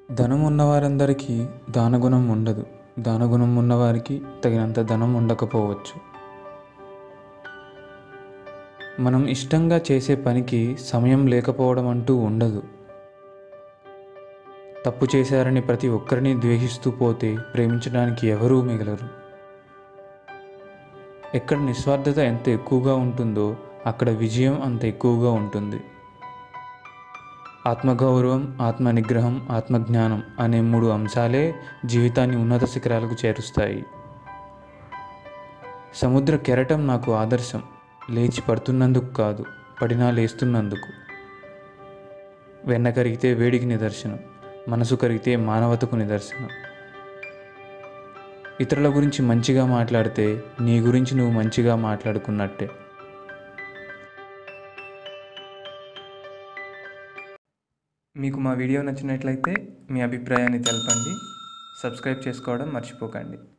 ధనం ఉన్నవారందరికీ దానగుణం ఉండదు దానగుణం ఉన్నవారికి తగినంత ధనం ఉండకపోవచ్చు మనం ఇష్టంగా చేసే పనికి సమయం లేకపోవడం అంటూ ఉండదు తప్పు చేశారని ప్రతి ఒక్కరిని ద్వేషిస్తూ పోతే ప్రేమించడానికి ఎవరూ మిగలరు ఎక్కడ నిస్వార్థత ఎంత ఎక్కువగా ఉంటుందో అక్కడ విజయం అంత ఎక్కువగా ఉంటుంది ఆత్మగౌరవం ఆత్మ నిగ్రహం ఆత్మజ్ఞానం అనే మూడు అంశాలే జీవితాన్ని ఉన్నత శిఖరాలకు చేరుస్తాయి సముద్ర కెరటం నాకు ఆదర్శం లేచి పడుతున్నందుకు కాదు పడినా లేస్తున్నందుకు వెన్న కరిగితే వేడికి నిదర్శనం మనసు కరిగితే మానవతకు నిదర్శనం ఇతరుల గురించి మంచిగా మాట్లాడితే నీ గురించి నువ్వు మంచిగా మాట్లాడుకున్నట్టే మీకు మా వీడియో నచ్చినట్లయితే మీ అభిప్రాయాన్ని తెలపండి సబ్స్క్రైబ్ చేసుకోవడం మర్చిపోకండి